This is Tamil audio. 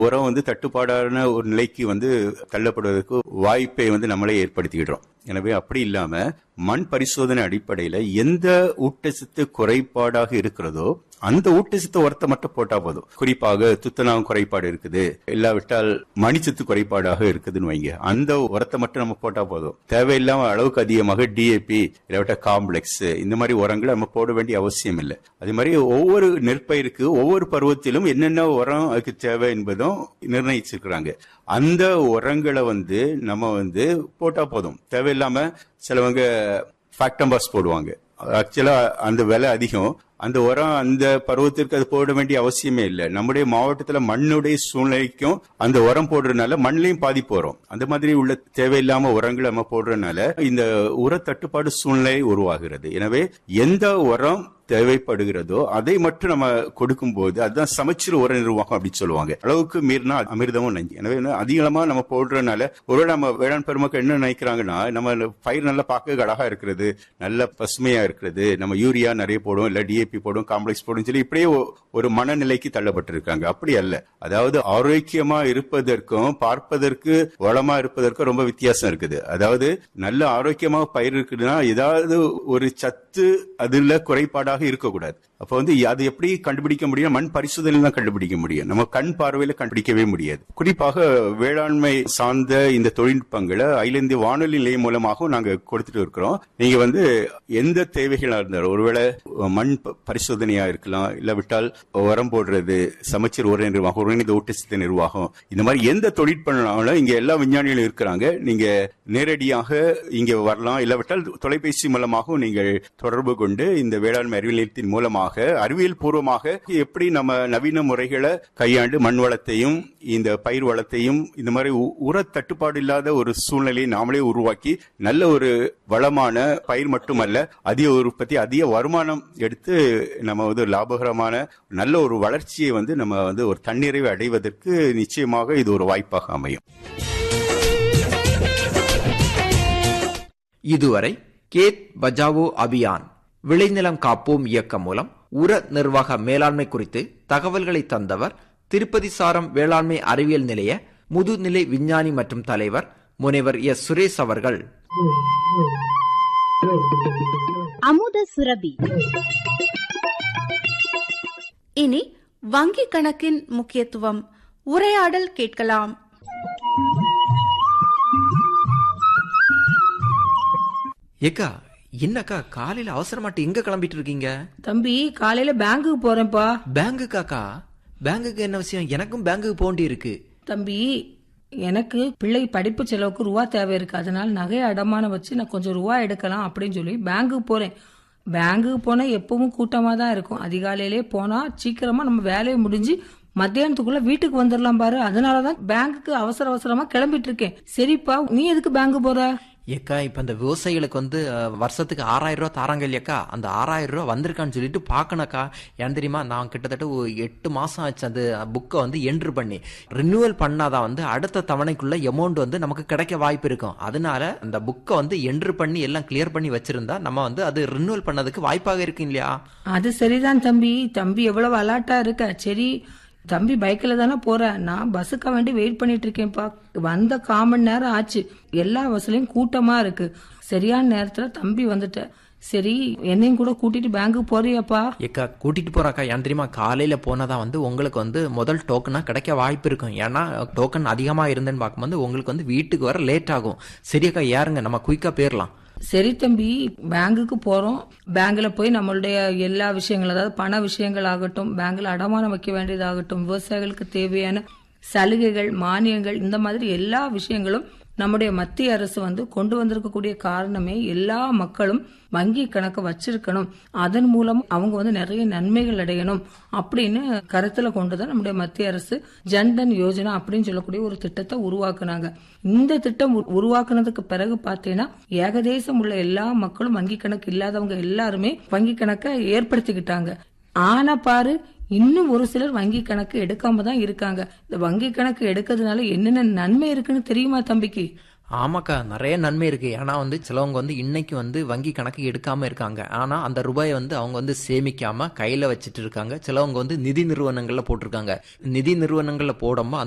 உரம் வந்து தட்டுப்பாடான ஒரு நிலைக்கு வந்து தள்ளப்படுவதற்கு வாய்ப்பை வந்து நம்மளே ஏற்படுத்திக்கிடுறோம் எனவே அப்படி இல்லாம மண் பரிசோதனை அடிப்படையில எந்த ஊட்டச்சத்து குறைபாடாக இருக்கிறதோ அந்த ஊட்டச்சத்து உரத்தை மட்டும் போட்டா போதும் குறிப்பாக துத்தநாகம் குறைபாடு இருக்குது இல்லாவிட்டால் மணிச்சத்து குறைபாடாக இருக்குதுன்னு வைங்க அந்த உரத்தை மட்டும் நம்ம போட்டா போதும் தேவையில்லாம அளவுக்கு அதிகமாக டிஏபி இல்லாவிட்ட காம்ப்ளெக்ஸ் இந்த மாதிரி உரங்களை நம்ம போட வேண்டிய அவசியம் இல்லை அதே மாதிரி ஒவ்வொரு நெற்பயிருக்கு ஒவ்வொரு பருவத்திலும் என்னென்ன உரம் அதுக்கு தேவை என்பதும் நிர்ணயிச்சிருக்கிறாங்க அந்த உரங்களை வந்து நம்ம வந்து போட்டா போதும் தேவையில்லாம சிலவங்க ஃபேக்டம்பாஸ் போடுவாங்க ஆக்சுவலா அந்த விலை அதிகம் அந்த உரம் அந்த பருவத்திற்கு அது போட வேண்டிய அவசியமே இல்லை நம்முடைய மாவட்டத்துல மண்ணுடைய சூழ்நிலைக்கும் அந்த உரம் போடுறதுனால மண்ணிலையும் பாதிப்பு வரும் அந்த மாதிரி உள்ள தேவையில்லாம உரங்களை நம்ம போடுறதுனால இந்த உர தட்டுப்பாடு சூழ்நிலை உருவாகிறது எனவே எந்த உரம் தேவைப்படுகிறதோ அதை மட்டும் நம்ம கொடுக்கும்போது அதுதான் சமச்சீர் உர நிர்வாகம் அப்படின்னு சொல்லுவாங்க அளவுக்கு மீறினா அமிர்தமும் நஞ்சு எனவே என்ன அதிகமா நம்ம போடுறதுனால ஒருவேளை நம்ம வேளாண் பெருமக்கள் என்ன நினைக்கிறாங்கன்னா நம்ம பயிர் நல்லா பார்க்க அழகா இருக்கிறது நல்ல பசுமையா இருக்கிறது நம்ம யூரியா நிறைய போடும் இல்ல டிஏபி போடும் காம்ப்ளெக்ஸ் போடும் சொல்லி இப்படியே ஒ- ஒரு மனநிலைக்கு தள்ளப்பட்டிருக்காங்க அப்படி அல்ல அதாவது ஆரோக்கியமா இருப்பதற்கும் பார்ப்பதற்கு வளமா இருப்பதற்கும் ரொம்ப வித்தியாசம் இருக்குது அதாவது நல்ல ஆரோக்கியமா பயிர் இருக்குதுன்னா ஏதாவது ஒரு சத்து அதுல குறைபாடாக இருக்கக்கூடாது அப்ப வந்து அது எப்படி கண்டுபிடிக்க முடியும் மண் பரிசோதனையில் தான் கண்டுபிடிக்க முடியும் நம்ம கண் பார்வையில கண்டுபிடிக்கவே முடியாது குறிப்பாக வேளாண்மை சார்ந்த இந்த தொழில்நுட்பங்களை அகில இந்திய வானொலி நிலையம் மூலமாகவும் நாங்க கொடுத்துட்டு இருக்கிறோம் நீங்க வந்து எந்த தேவைகளா இருந்தாலும் ஒருவேளை மண் ப- பரிசோதனையா இருக்கலாம் இல்லாவிட்டால் உரம் போடுறது சமச்சீர் உர நிர்வாகம் ஒருங்கிணைந்த ஊட்டச்சத்து நிர்வாகம் இந்த மாதிரி எந்த தொழில்நுட்பம்னாலும் இங்க எல்லா விஞ்ஞானிகளும் இருக்கிறாங்க நீங்க நேரடியாக இங்க வரலாம் இல்லாவிட்டால் தொலைபேசி மூலமாகவும் நீங்கள் தொடர்பு கொண்டு இந்த வேளாண்மை அறிவியல் நிலையத்தின் மூலமாக அறிவியல் பூர்வமாக எப்படி நம்ம நவீன முறைகளை கையாண்டு மண் வளத்தையும் இந்த பயிர் வளத்தையும் இந்த மாதிரி உ- உர தட்டுப்பாடு இல்லாத ஒரு சூழ்நிலையை நாமளே உருவாக்கி நல்ல ஒரு வளமான பயிர் மட்டுமல்ல அதிக உற்பத்தி அதிக வருமானம் எடுத்து நம்ம வந்து ஒரு லாபகரமான நல்ல ஒரு வளர்ச்சியை வந்து நம்ம வந்து ஒரு தன்னிறைவை அடைவதற்கு நிச்சயமாக இது ஒரு வாய்ப்பாக அமையும் இதுவரை கேத் பஜாவோ அபியான் விளைநிலம் காப்போம் இயக்கம் மூலம் உர நிர்வாக மேலாண்மை குறித்து தகவல்களை தந்தவர் திருப்பதி சாரம் வேளாண்மை அறிவியல் நிலைய முதுநிலை விஞ்ஞானி மற்றும் தலைவர் முனைவர் எஸ் சுரேஷ் அவர்கள் அமுத சுரபி இனி வங்கி கணக்கின் முக்கியத்துவம் உரையாடல் கேட்கலாம் ஏக்கா என்னக்கா காலையில அவசரமாட்டு எங்க கிளம்பிட்டு இருக்கீங்க தம்பி காலையில பேங்குக்கு போறேன்ப்பா பேங்குக்காக்கா பேங்குக்கு என்ன விஷயம் எனக்கும் பேங்குக்கு போண்டி இருக்கு தம்பி எனக்கு பிள்ளை படிப்பு செலவுக்கு ரூபா தேவை இருக்கு அதனால நகையை அடமானம் வச்சு நான் கொஞ்சம் ரூபா எடுக்கலாம் அப்படின்னு சொல்லி பேங்குக்கு போறேன் பேங்குக்கு போனா எப்பவும் கூட்டமா தான் இருக்கும் அதிகாலையிலே போனா சீக்கிரமா நம்ம வேலையை முடிஞ்சு மத்தியானத்துக்குள்ள வீட்டுக்கு வந்துடலாம் பாரு அதனாலதான் பேங்குக்கு அவசர அவசரமா கிளம்பிட்டு இருக்கேன் சரிப்பா நீ எதுக்கு பேங்கு போற ஏக்கா இப்ப இந்த விவசாயிகளுக்கு வந்து அஹ், வருஷத்துக்கு ஆறாயிரம் ரூபாய் தாராங்க இல்லையாக்கா அந்த ஆறாயிரம் ரூபாய் வந்திருக்கான்னு சொல்லிட்டு பார்க்கணக்கா ஏன் தெரியுமா நான் கிட்டத்தட்ட ஒரு எட்டு மாசம் ஆச்சு அந்த புக்கை வந்து என்ட்ரு பண்ணி ரினியூவல் பண்ணாதான் வந்து அடுத்த தவணைக்குள்ள அமௌண்ட் வந்து நமக்கு கிடைக்க வாய்ப்பு இருக்கும் அதனால அந்த புக்கை வந்து என்ட்ரு பண்ணி எல்லாம் கிளியர் பண்ணி வச்சிருந்தா நம்ம வந்து அது ரினியூவல் பண்ணதுக்கு வாய்ப்பாக இருக்கு இல்லையா அது சரிதான் தம்பி தம்பி எவ்வளவு அலாட்டா இருக்க சரி தம்பி பைக்ல தானே போற நான் பஸ்ஸுக்க வேண்டி வெயிட் பண்ணிட்டு இருக்கேன்ப்பா வந்த காமன் நேரம் ஆச்சு எல்லா பஸ்லயும் கூட்டமா இருக்கு சரியான நேரத்துல தம்பி வந்துட்ட சரி என்னையும் கூட கூட்டிட்டு பேங்குக்கு போறியாப்பா ஏக்கா கூட்டிட்டு போறாக்கா ஏன் தெரியுமா காலையில போனதான் வந்து உங்களுக்கு வந்து முதல் டோக்கனா கிடைக்க வாய்ப்பு இருக்கும் ஏன்னா டோக்கன் அதிகமா இருந்தேன்னு பார்க்கும்போது உங்களுக்கு வந்து வீட்டுக்கு வர லேட் ஆகும் சரியாக்கா ஏறுங்க நம்ம குயிக்கா போயிடலாம் சரி தம்பி பேங்குக்கு போறோம் பேங்க்ல போய் நம்மளுடைய எல்லா விஷயங்கள் அதாவது பண விஷயங்கள் ஆகட்டும் பேங்க்ல அடமானம் வைக்க வேண்டியதாகட்டும் விவசாயிகளுக்கு தேவையான சலுகைகள் மானியங்கள் இந்த மாதிரி எல்லா விஷயங்களும் நம்முடைய மத்திய அரசு வந்து கொண்டு வந்திருக்கக்கூடிய காரணமே எல்லா மக்களும் வங்கி கணக்கு வச்சிருக்கணும் அதன் மூலம் அவங்க வந்து நிறைய நன்மைகள் அடையணும் அப்படின்னு கருத்துல கொண்டுதான் நம்முடைய மத்திய அரசு ஜன்தன் யோஜனா அப்படின்னு சொல்லக்கூடிய ஒரு திட்டத்தை உருவாக்குனாங்க இந்த திட்டம் உரு- உருவாக்குனதுக்கு பிறகு பார்த்தீங்கன்னா ஏகதேசம் உள்ள எல்லா மக்களும் வங்கி கணக்கு இல்லாதவங்க எல்லாருமே வங்கி கணக்கை ஏற்படுத்திக்கிட்டாங்க ஆனா பாரு இன்னும் ஒரு சிலர் வங்கி கணக்கு எடுக்காம தான் இருக்காங்க இந்த வங்கி கணக்கு எடுக்கிறதுனால என்னென்ன நன்மை இருக்குன்னு தெரியுமா தம்பிக்கு ஆமாக்கா நிறைய நன்மை இருக்கு ஏன்னா வந்து சிலவங்க வந்து இன்னைக்கு வந்து வங்கி கணக்கு எடுக்காம இருக்காங்க ஆனா அந்த ரூபாயை வந்து அவங்க வந்து சேமிக்காம கையில வச்சிட்டு இருக்காங்க சிலவங்க வந்து நிதி நிறுவனங்கள்ல போட்டிருக்காங்க நிதி நிறுவனங்கள்ல போடும்போது அந்த